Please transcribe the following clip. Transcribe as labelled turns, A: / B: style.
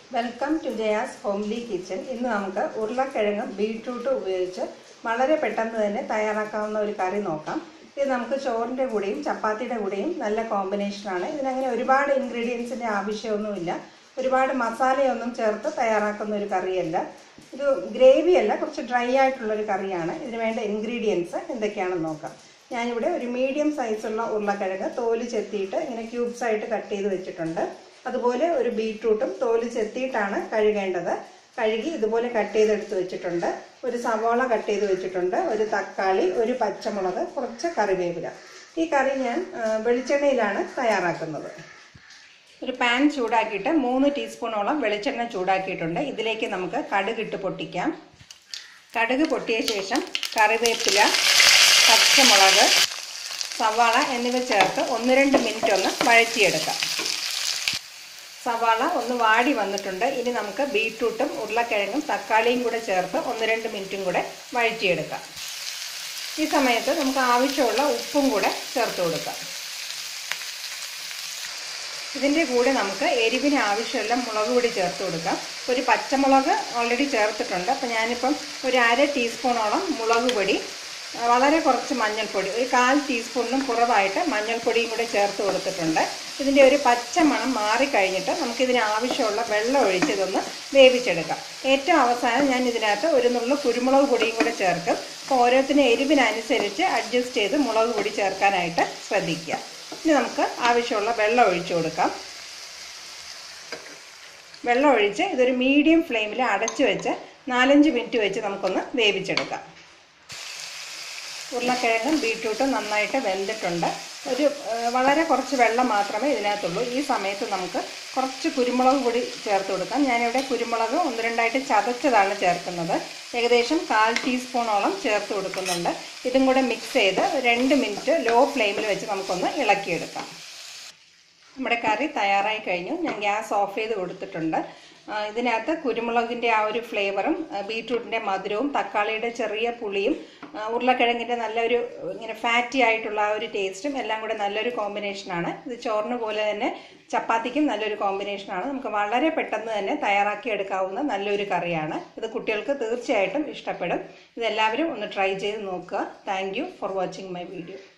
A: welcome to Jaya's homely kitchen ഇന്ന് നമുക്ക് ഉരുളക്കിഴങ്ങും ബീട്രൂട്ടും ഉപയോഗിച്ച് വളരെ പെട്ടെന്ന് തന്നെ തയ്യാറാക്കാവുന്ന ഒരു കറി നോക്കാം ഇത് നമുക്ക് ചോറിൻ്റെ കൂടെയും ചപ്പാത്തിയുടെ കൂടെയും നല്ല കോമ്പിനേഷനാണ് ഇതിനങ്ങനെ ഒരുപാട് ഇൻഗ്രീഡിയൻസിൻ്റെ ആവശ്യമൊന്നുമില്ല ഒരുപാട് മസാലയൊന്നും ചേർത്ത് തയ്യാറാക്കുന്ന ഒരു കറിയല്ല ഇത് ഗ്രേവി അല്ല കുറച്ച് ഡ്രൈ ആയിട്ടുള്ളൊരു കറിയാണ് ഇതിന് വേണ്ട ഇൻഗ്രീഡിയൻസ് എന്തൊക്കെയാണെന്ന് നോക്കാം ഞാനിവിടെ ഒരു മീഡിയം സൈസുള്ള ഉരുളക്കിഴങ്ങ് തോല് ചെത്തിയിട്ട് ഇങ്ങനെ ക്യൂബ്സ് ആയിട്ട് കട്ട് ചെയ്ത് വെച്ചിട്ടുണ്ട് അതുപോലെ ഒരു ബീട്രൂട്ടും തോല് ചെത്തിയിട്ടാണ് കഴുകേണ്ടത് കഴുകി ഇതുപോലെ കട്ട് ചെയ്തെടുത്ത് വെച്ചിട്ടുണ്ട് ഒരു സവാള കട്ട് ചെയ്ത് വെച്ചിട്ടുണ്ട് ഒരു തക്കാളി ഒരു പച്ചമുളക് കുറച്ച് കറിവേപ്പില ഈ കറി ഞാൻ ആ, വെളിച്ചെണ്ണയിലാണ് തയ്യാറാക്കുന്നത് ഒരു പാൻ ചൂടാക്കിയിട്ട് മൂന്ന് ടീസ്പൂണോളം വെളിച്ചെണ്ണ ചൂടാക്കിയിട്ടുണ്ട് ഇതിലേക്ക് നമുക്ക് കടുക് ഇട്ട് പൊട്ടിക്കാം കടുക് പൊട്ടിയ ശേഷം കറിവേപ്പില പച്ചമുളക് സവാള എന്നിവ ചേർത്ത് ഒന്ന് രണ്ട് മിനിറ്റ് ഒന്ന് വഴറ്റിയെടുക്കാം സവാള ഒന്ന് വാടി വന്നിട്ടുണ്ട് ഇനി നമുക്ക് ബീട്രൂട്ടും ഉരുളക്കിഴങ്ങും തക്കാളിയും കൂടെ ചേർത്ത് ഒന്ന് രണ്ട് മിനിറ്റും കൂടെ വഴറ്റിയെടുക്കാം ഈ സമയത്ത് നമുക്ക് ആവശ്യമുള്ള ഉപ്പും കൂടെ ചേർത്ത് കൊടുക്കാം ഇതിൻ്റെ കൂടെ നമുക്ക് എരിവിന് ആവശ്യമുള്ള മുളക് പൊടി ചേർത്ത് കൊടുക്കാം ഒരു പച്ചമുളക് ഓൾറെഡി ചേർത്തിട്ടുണ്ട് അപ്പോൾ ഞാനിപ്പം ഒരു അര ടീസ്പൂണോളം മുളക് പൊടി ആ, വളരെ കുറച്ച് മഞ്ഞൾപ്പൊടി ഒരു കാൽ ടീസ്പൂണിനും കുറവായിട്ട് മഞ്ഞൾപ്പൊടിയും കൂടെ ചേർത്ത് കൊടുത്തിട്ടുണ്ട് ഇതിൻ്റെ ഒരു പച്ച മണം മാറിക്കഴിഞ്ഞിട്ട് നമുക്കിതിന് ആവശ്യമുള്ള വെള്ളം ഒഴിച്ച് ഇതൊന്ന് വേവിച്ചെടുക്കാം ഏറ്റവും അവസാനം ഞാൻ ഇതിനകത്ത് ഒരു നുള്ളു കുരുമുളക് പൊടിയും കൂടെ ചേർക്കും അപ്പോൾ ഓരോത്തിനും എരിവിനനുസരിച്ച് അഡ്ജസ്റ്റ് ചെയ്ത് മുളക് പൊടി ചേർക്കാനായിട്ട് ശ്രദ്ധിക്കുക ഇനി നമുക്ക് ആവശ്യമുള്ള വെള്ളം ഒഴിച്ചു കൊടുക്കാം വെള്ളം ഒഴിച്ച് ഇതൊരു മീഡിയം ഫ്ലെയിമിൽ അടച്ചു വെച്ച് നാലഞ്ച് മിനിറ്റ് വെച്ച് നമുക്കൊന്ന് വേവിച്ചെടുക്കാം ഉരുളക്കിഴങ്ങും ബീട്രൂട്ടും നന്നായിട്ട് വെന്തിട്ടുണ്ട് ഒരു ഏഹ്, വളരെ കുറച്ച് വെള്ളം മാത്രമേ ഇതിനകത്തുള്ളൂ ഈ സമയത്ത് നമുക്ക് കുറച്ച് കുരുമുളക് പൊടി ചേർത്ത് കൊടുക്കാം ഞാനിവിടെ കുരുമുളക് ഒന്ന് രണ്ടായിട്ട് ചതച്ചതാണ് ചേർക്കുന്നത് ഏകദേശം കാൽ ടീസ്പൂണോളം ചേർത്ത് കൊടുക്കുന്നുണ്ട് ഇതും കൂടെ മിക്സ് ചെയ്ത് ഒരു രണ്ട് മിനിറ്റ് ലോ ഫ്ലെയിമിൽ വെച്ച് നമുക്കൊന്ന് ഇളക്കിയെടുക്കാം നമ്മുടെ കറി തയ്യാറായി കഴിഞ്ഞു ഞാൻ ഗ്യാസ് ഓഫ് ചെയ്ത് കൊടുത്തിട്ടുണ്ട് ആ, ഇതിനകത്ത് കുരുമുളകിൻ്റെ ആ ഒരു ഫ്ലേവറും ആ, ബീട്രൂട്ടിൻ്റെ മധുരവും തക്കാളിയുടെ ചെറിയ പുളിയും ആ, ഉരുളക്കിഴങ്ങിൻ്റെ നല്ലൊരു ഇങ്ങനെ ഫാറ്റി ആയിട്ടുള്ള ആ ഒരു ടേസ്റ്റും എല്ലാം കൂടെ നല്ലൊരു കോമ്പിനേഷനാണ് ഇത് ചോറിന് പോലെ തന്നെ ചപ്പാത്തിക്കും നല്ലൊരു കോമ്പിനേഷനാണ് നമുക്ക് വളരെ പെട്ടെന്ന് തന്നെ തയ്യാറാക്കി എടുക്കാവുന്ന നല്ലൊരു കറിയാണ് ഇത് കുട്ടികൾക്ക് തീർച്ചയായിട്ടും ഇഷ്ടപ്പെടും ഇതെല്ലാവരും ഒന്ന് ട്രൈ ചെയ്ത് നോക്കുക thank you for watching my video